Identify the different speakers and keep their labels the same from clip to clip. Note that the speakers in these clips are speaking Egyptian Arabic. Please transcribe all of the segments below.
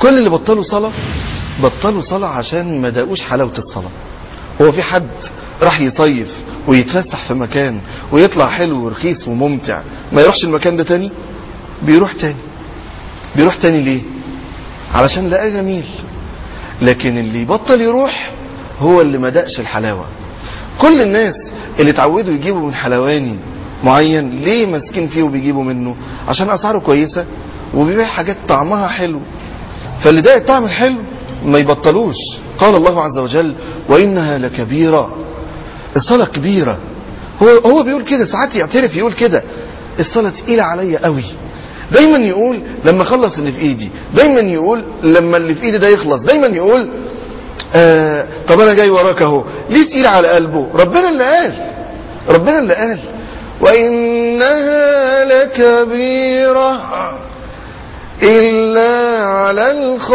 Speaker 1: كل اللي بطلوا صلاة بطلوا صلاة عشان ما داقوش حلاوة الصلاة هو في حد راح يصيف ويتفسح في مكان ويطلع حلو ورخيص وممتع ما يروحش المكان ده تاني بيروح تاني بيروح تاني ليه علشان لقاه جميل لكن اللي يبطل يروح هو اللي ما دقش الحلاوة كل الناس اللي اتعودوا يجيبوا من حلواني معين ليه ماسكين فيه وبيجيبوا منه عشان اسعاره كويسة وبيبيع حاجات طعمها حلو فاللي ده الطعم الحلو ما يبطلوش قال الله عز وجل وإنها لكبيرة الصلاة كبيرة هو هو بيقول كده ساعات يعترف يقول كده الصلاة تقيلة عليا قوي دايما يقول لما اخلص اللي في ايدي دايما يقول لما اللي في ايدي ده يخلص دايما يقول آه طب انا جاي وراك اهو ليه تقيل على قلبه ربنا اللي قال ربنا اللي قال وانها لكبيره إلا على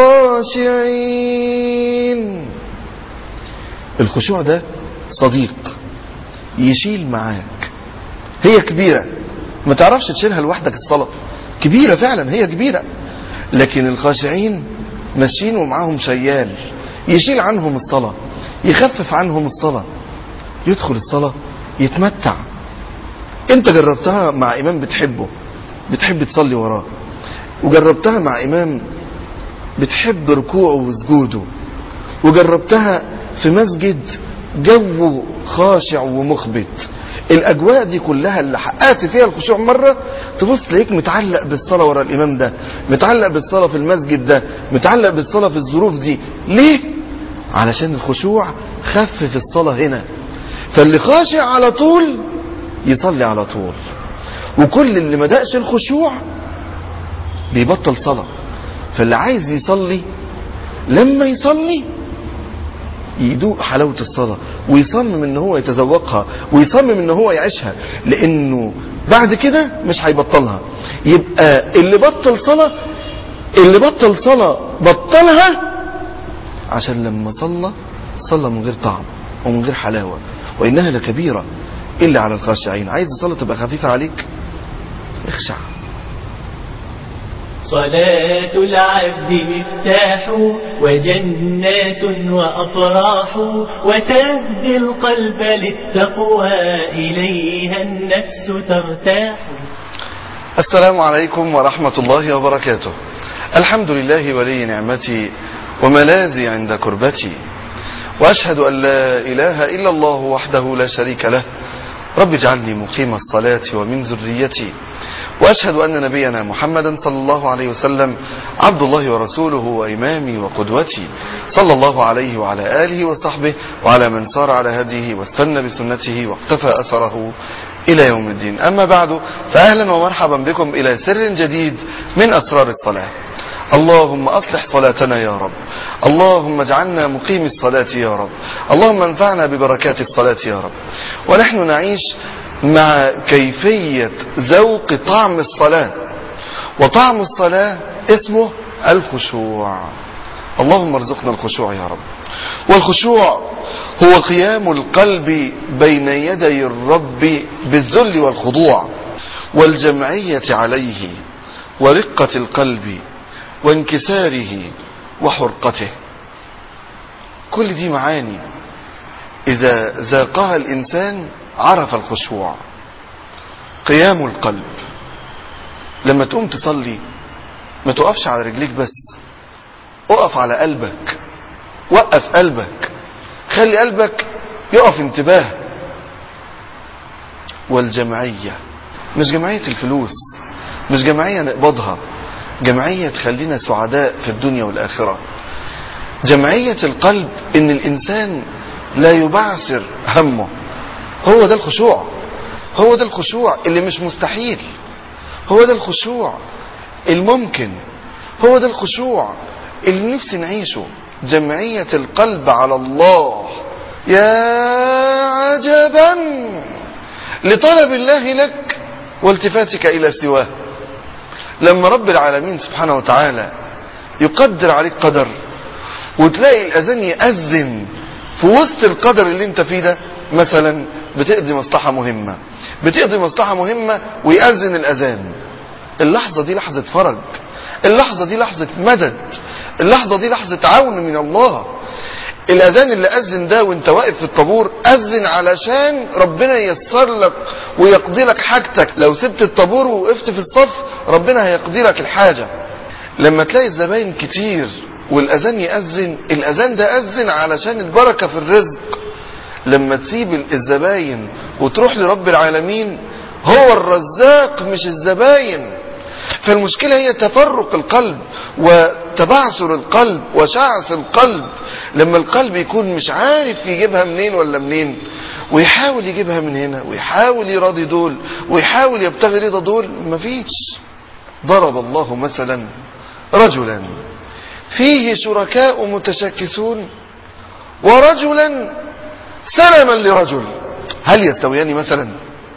Speaker 1: الخاشعين الخشوع ده صديق يشيل معاك هي كبيرة ما تعرفش تشيلها لوحدك الصلاة كبيرة فعلا هي كبيرة لكن الخاشعين ماشيين ومعاهم شيال يشيل عنهم الصلاة يخفف عنهم الصلاة يدخل الصلاة يتمتع انت جربتها مع امام بتحبه بتحب تصلي وراه وجربتها مع امام بتحب ركوعه وسجوده وجربتها في مسجد جو خاشع ومخبت الاجواء دي كلها اللي حققت فيها الخشوع مره تبص تلاقيك متعلق بالصلاه ورا الامام ده متعلق بالصلاه في المسجد ده متعلق بالصلاه في الظروف دي ليه علشان الخشوع خفف الصلاه هنا فاللي خاشع على طول يصلي على طول وكل اللي ما دقش الخشوع بيبطل صلاة فاللي عايز يصلي لما يصلي يدوق حلاوة الصلاة ويصمم ان هو يتذوقها ويصمم ان هو يعيشها لانه بعد كده مش هيبطلها يبقى اللي بطل صلاة اللي بطل صلاة بطلها عشان لما صلى صلى من غير طعم ومن غير حلاوة وانها لكبيرة الا على الخاشعين عايز الصلاة تبقى خفيفة عليك اخشع
Speaker 2: صلاة العبد مفتاح وجنات وأفراح وتهدي القلب للتقوى إليها النفس ترتاح
Speaker 1: السلام عليكم ورحمة الله وبركاته الحمد لله ولي نعمتي وملاذي عند كربتي وأشهد أن لا إله إلا الله وحده لا شريك له رب اجعلني مقيم الصلاة ومن ذريتي وأشهد أن نبينا محمدا صلى الله عليه وسلم عبد الله ورسوله وإمامي وقدوتي صلى الله عليه وعلى آله وصحبه وعلى من سار على هديه واستنى بسنته واقتفى أثره إلى يوم الدين أما بعد فأهلا ومرحبا بكم إلى سر جديد من أسرار الصلاة اللهم أصلح صلاتنا يا رب اللهم اجعلنا مقيم الصلاة يا رب اللهم انفعنا ببركات الصلاة يا رب ونحن نعيش مع كيفية ذوق طعم الصلاة وطعم الصلاة اسمه الخشوع اللهم ارزقنا الخشوع يا رب والخشوع هو قيام القلب بين يدي الرب بالذل والخضوع والجمعية عليه ورقة القلب وانكساره وحرقته كل دي معاني إذا ذاقها الإنسان عرف الخشوع قيام القلب لما تقوم تصلي ما تقفش على رجليك بس اقف على قلبك وقف قلبك خلي قلبك يقف انتباه والجمعية مش جمعية الفلوس مش جمعية نقبضها جمعية تخلينا سعداء في الدنيا والآخرة جمعية القلب ان الانسان لا يبعثر همه هو ده الخشوع هو ده الخشوع اللي مش مستحيل هو ده الخشوع الممكن هو ده الخشوع اللي نفسي نعيشه جمعية القلب على الله يا عجبا لطلب الله لك والتفاتك إلى سواه لما رب العالمين سبحانه وتعالى يقدر عليك قدر وتلاقي الأذان يأذن في وسط القدر اللي انت فيه ده مثلا بتقضي مصلحة مهمة بتقضي مصلحة مهمة ويأذن الأذان اللحظة دي لحظة فرج اللحظة دي لحظة مدد اللحظة دي لحظة عون من الله الأذان اللي أذن ده وانت واقف في الطابور أذن علشان ربنا ييسر لك ويقضي لك حاجتك لو سبت الطابور ووقفت في الصف ربنا هيقضي لك الحاجة لما تلاقي الزباين كتير والأذان يأذن الأذان ده أذن علشان البركة في الرزق لما تسيب الزباين وتروح لرب العالمين هو الرزاق مش الزباين فالمشكلة هي تفرق القلب وتبعثر القلب وشعث القلب لما القلب يكون مش عارف يجيبها منين ولا منين ويحاول يجيبها من هنا ويحاول يراضي دول ويحاول يبتغي رضا دول مفيش ضرب الله مثلا رجلا فيه شركاء متشكسون ورجلا سلما لرجل هل يستويان مثلا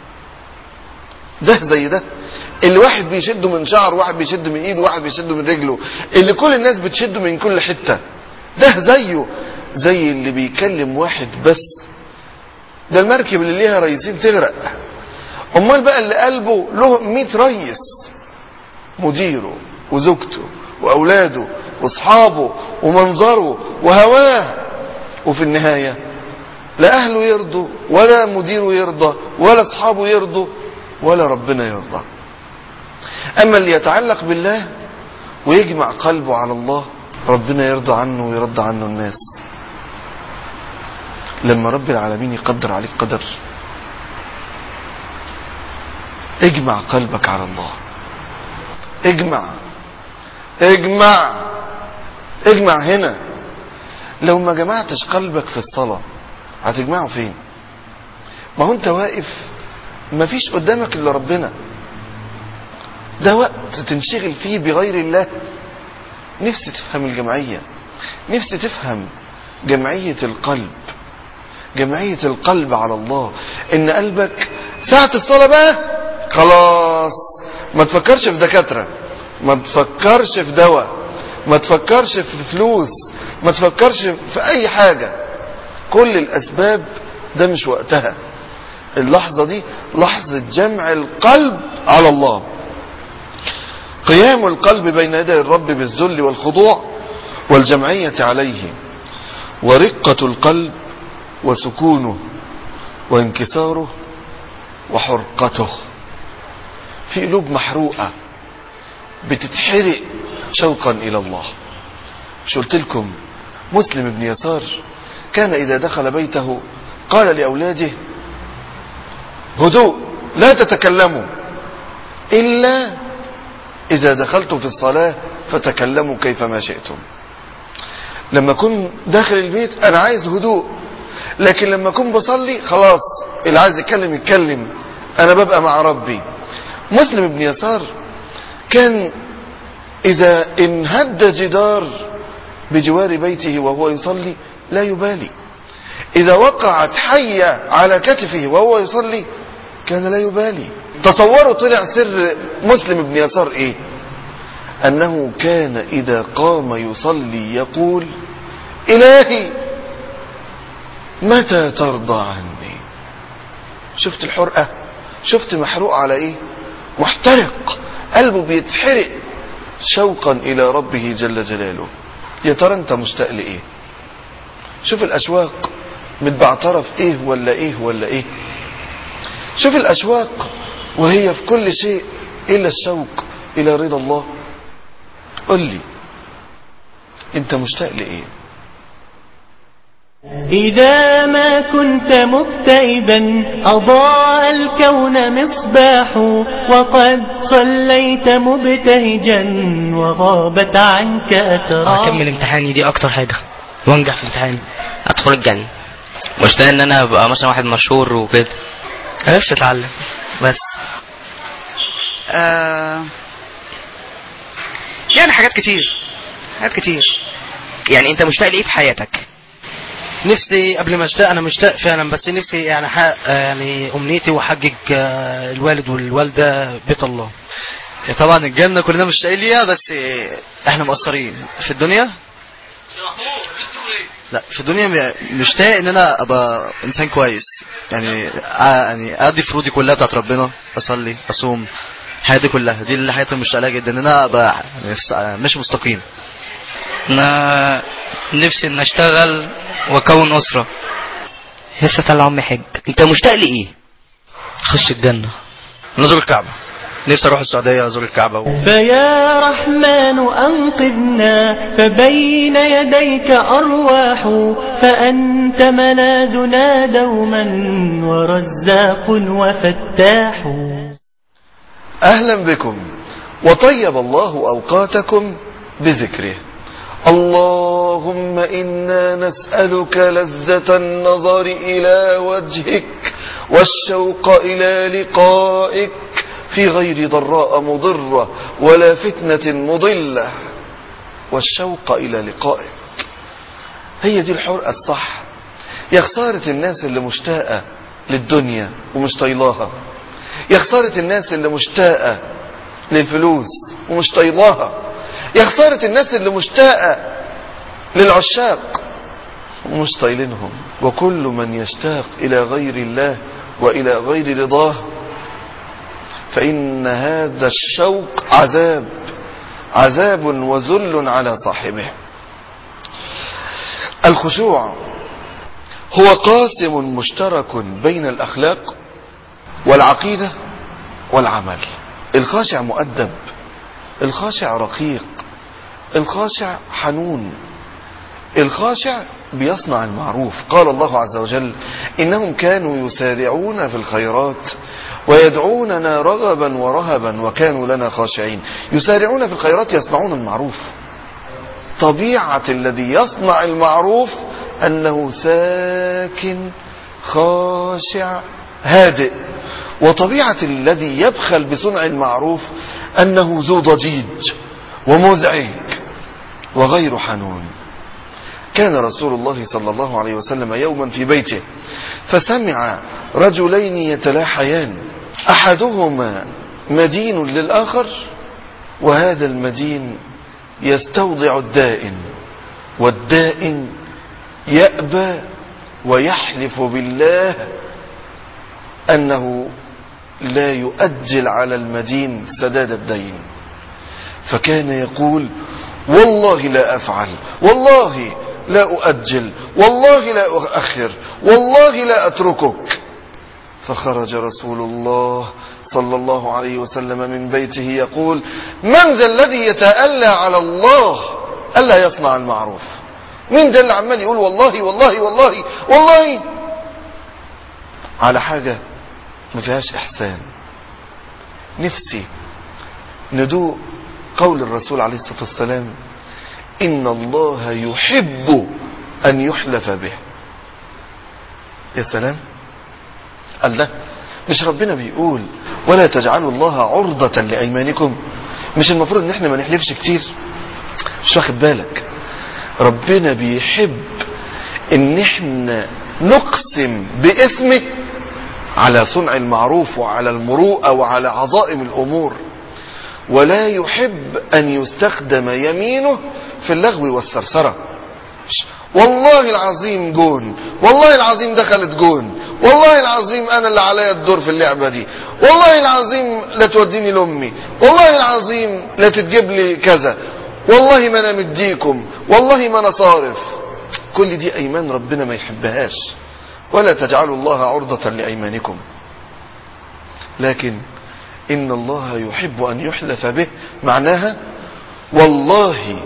Speaker 1: ده زي ده اللي واحد بيشده من شعر واحد بيشده من ايده واحد بيشده من رجله اللي كل الناس بتشده من كل حتة ده زيه زي اللي بيكلم واحد بس ده المركب اللي ليها رئيسين تغرق امال بقى اللي قلبه له 100 ريس مديره وزوجته واولاده واصحابه ومنظره وهواه وفي النهايه لا اهله يرضوا ولا مديره يرضى ولا اصحابه يرضوا ولا ربنا يرضى اما اللي يتعلق بالله ويجمع قلبه على الله ربنا يرضى عنه ويرضى عنه الناس لما رب العالمين يقدر عليك قدر اجمع قلبك على الله اجمع اجمع اجمع هنا لو ما جمعتش قلبك في الصلاة هتجمعه فين ما هو انت واقف ما فيش قدامك الا ربنا ده وقت تنشغل فيه بغير الله نفسي تفهم الجمعية نفسي تفهم جمعية القلب جمعية القلب على الله ان قلبك ساعة الصلاة بقى خلاص ما تفكرش في دكاترة ما تفكرش في دواء ما تفكرش في فلوس ما تفكرش في اي حاجة كل الاسباب ده مش وقتها اللحظة دي لحظة جمع القلب على الله قيام القلب بين يدي الرب بالذل والخضوع والجمعية عليه ورقة القلب وسكونه وانكساره وحرقته في قلوب محروقة بتتحرق شوقا إلى الله مش قلت لكم مسلم بن يسار كان إذا دخل بيته قال لأولاده هدوء لا تتكلموا إلا إذا دخلتم في الصلاة فتكلموا كيفما شئتم لما أكون داخل البيت أنا عايز هدوء لكن لما أكون بصلي خلاص اللي عايز يتكلم يتكلم أنا ببقى مع ربي مسلم بن يسار كان إذا انهد جدار بجوار بيته وهو يصلي لا يبالي إذا وقعت حية على كتفه وهو يصلي كان لا يبالي تصوروا طلع سر مسلم بن يسار ايه انه كان اذا قام يصلي يقول الهي متى ترضى عني شفت الحرقة شفت محروق على ايه محترق قلبه بيتحرق شوقا الى ربه جل جلاله يا ترى انت مشتاق لايه شوف الاشواق متبعترة في ايه ولا ايه ولا ايه شوف الاشواق وهي في كل شيء الا الشوق الى رضا الله قل لي انت مشتاق لايه
Speaker 2: إذا ما كنت مكتئبا أضاء الكون مصباح وقد صليت مبتهجا وغابت عنك أتراح
Speaker 3: اكمل امتحاني دي اكتر حاجه وانجح في امتحاني
Speaker 4: ادخل الجنة مشتاق ان انا ابقى مثلا واحد مشهور وكده
Speaker 3: انا نفسي اتعلم بس
Speaker 5: آه يعني حاجات كتير حاجات كتير
Speaker 4: يعني انت مشتاق لايه في حياتك
Speaker 6: نفسي قبل ما اشتاق انا مشتاق فعلا بس نفسي يعني حق يعني امنيتي واحجج آه، الوالد والوالده بيت الله
Speaker 7: طبعا الجنة كلنا مشتاقين ليها بس احنا مقصرين في الدنيا لا في الدنيا م- مشتاق ان انا ابقى انسان كويس يعني ع- يعني ادي فروضي كلها بتاعت ربنا اصلي اصوم حياتي كلها دي اللي حياتي مشتاق لها جدا ان انا ابقى يعني ف- مش مستقيم
Speaker 3: انا نفسي ان اشتغل واكون اسره
Speaker 4: لسه طالع عمي حج انت مشتاق لايه
Speaker 3: اخش الجنه
Speaker 7: نزور الكعبة نفسي اروح السعودية ازور الكعبة و...
Speaker 2: فيا رحمن أنقذنا فبين يديك أرواح فأنت ملاذنا دوما ورزاق وفتاح
Speaker 1: أهلا بكم وطيب الله أوقاتكم بذكره اللهم إنا نسألك لذة النظر إلى وجهك والشوق إلى لقائك في غير ضراء مضرة ولا فتنة مضلة والشوق إلى لقائك هي دي الحرقة الصح يا خسارة الناس اللي مشتاقة للدنيا ومش طايلاها يا خسارة الناس اللي مشتاقة للفلوس ومش طايلاها يا خسارة الناس اللي مشتاقة للعشاق ومش طايلينهم وكل من يشتاق إلى غير الله وإلى غير رضاه فإن هذا الشوق عذاب عذاب وذل على صاحبه الخشوع هو قاسم مشترك بين الأخلاق والعقيدة والعمل الخاشع مؤدب الخاشع رقيق الخاشع حنون الخاشع بيصنع المعروف قال الله عز وجل إنهم كانوا يسارعون في الخيرات ويدعوننا رغبا ورهبا وكانوا لنا خاشعين يسارعون في الخيرات يصنعون المعروف طبيعة الذي يصنع المعروف أنه ساكن خاشع هادئ وطبيعة الذي يبخل بصنع المعروف أنه ذو ضجيج ومزعج وغير حنون كان رسول الله صلى الله عليه وسلم يوما في بيته فسمع رجلين يتلاحيان أحدهما مدين للآخر وهذا المدين يستوضع الدائن والدائن يأبى ويحلف بالله أنه لا يؤجل على المدين سداد الدين فكان يقول والله لا أفعل والله لا أؤجل والله لا أؤخر والله لا أتركك فخرج رسول الله صلى الله عليه وسلم من بيته يقول من ذا الذي يتألى على الله ألا يصنع المعروف مين ده اللي عمال يقول والله والله والله والله على حاجة ما فيهاش إحسان نفسي ندوق قول الرسول عليه الصلاة والسلام إن الله يحب أن يحلف به يا سلام قال لا مش ربنا بيقول ولا تجعلوا الله عرضة لأيمانكم مش المفروض ان احنا ما نحلفش كتير مش واخد بالك ربنا بيحب ان احنا نقسم باسمه على صنع المعروف وعلى المروءة وعلى عظائم الأمور ولا يحب أن يستخدم يمينه في اللغو والثرثرة والله العظيم جون والله العظيم دخلت جون والله العظيم أنا اللي عليا الدور في اللعبة دي والله العظيم لا توديني لأمي والله العظيم لا تتجيب لي كذا والله ما أنا مديكم والله ما أنا صارف كل دي أيمان ربنا ما يحبهاش ولا تجعلوا الله عرضة لأيمانكم لكن إن الله يحب أن يحلف به معناها والله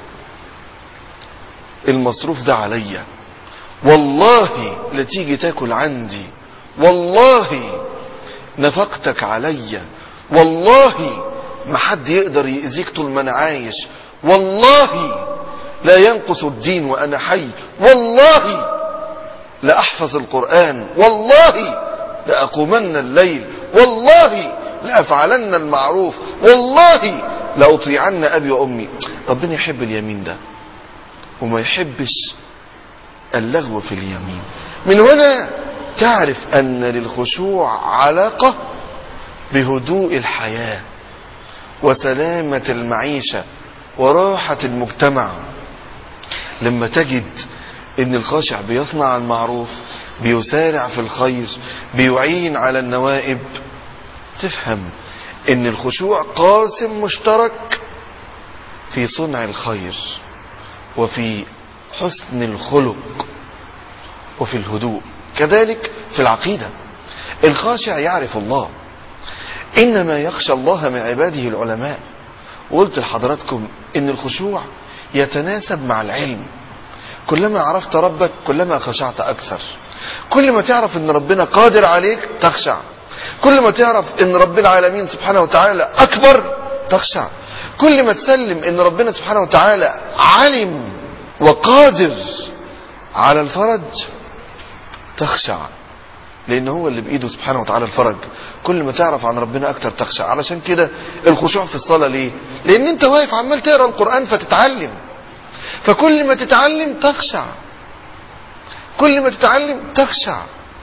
Speaker 1: المصروف ده عليا والله لا تيجي تاكل عندي والله نفقتك عليا والله ما حد يقدر يأذيك طول ما انا عايش والله لا ينقص الدين وانا حي والله لأحفظ القرآن والله لأقومن الليل والله لأفعلن المعروف والله لأطيعن أبي وأمي ربنا يحب اليمين ده وما يحبش اللغو في اليمين من هنا تعرف أن للخشوع علاقة بهدوء الحياة وسلامة المعيشة وراحة المجتمع لما تجد ان الخاشع بيصنع المعروف بيسارع في الخير بيعين على النوائب تفهم ان الخشوع قاسم مشترك في صنع الخير وفي حسن الخلق وفي الهدوء كذلك في العقيدة الخاشع يعرف الله إنما يخشى الله من عباده العلماء وقلت لحضراتكم إن الخشوع يتناسب مع العلم كلما عرفت ربك كلما خشعت أكثر كل ما تعرف إن ربنا قادر عليك تخشع كل ما تعرف إن رب العالمين سبحانه وتعالى أكبر تخشع كل ما تسلم إن ربنا سبحانه وتعالى علم وقادر على الفرج تخشع لان هو اللي بايده سبحانه وتعالى الفرج كل ما تعرف عن ربنا اكتر تخشع علشان كده الخشوع في الصلاة ليه لان انت واقف عمال تقرا القرآن فتتعلم فكل ما تتعلم تخشع كل ما تتعلم تخشع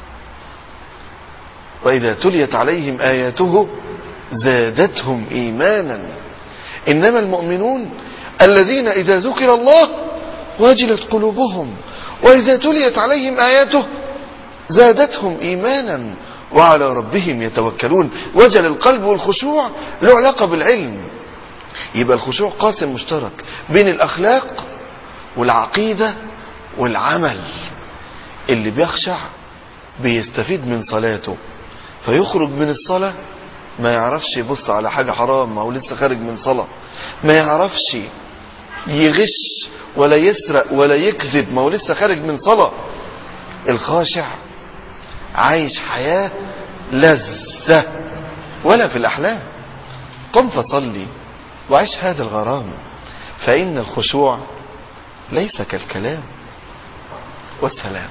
Speaker 1: واذا تليت عليهم اياته زادتهم ايمانا انما المؤمنون الذين اذا ذكر الله وجلت قلوبهم واذا تليت عليهم اياته زادتهم ايمانا وعلى ربهم يتوكلون وجل القلب والخشوع له علاقة بالعلم يبقى الخشوع قاسم مشترك بين الاخلاق والعقيدة والعمل اللي بيخشع بيستفيد من صلاته فيخرج من الصلاة ما يعرفش يبص على حاجة حرام ما هو لسه خارج من صلاة ما يعرفش يغش ولا يسرق ولا يكذب ما هو لسه خارج من صلاة الخاشع عايش حياة لذة ولا في الأحلام قم فصلي وعيش هذا الغرام فإن الخشوع ليس كالكلام والسلام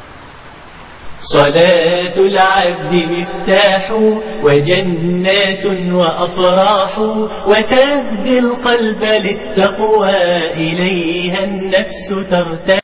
Speaker 2: صلاة العبد مفتاح وجنات وأفراح وتهدي القلب للتقوى إليها النفس ترتاح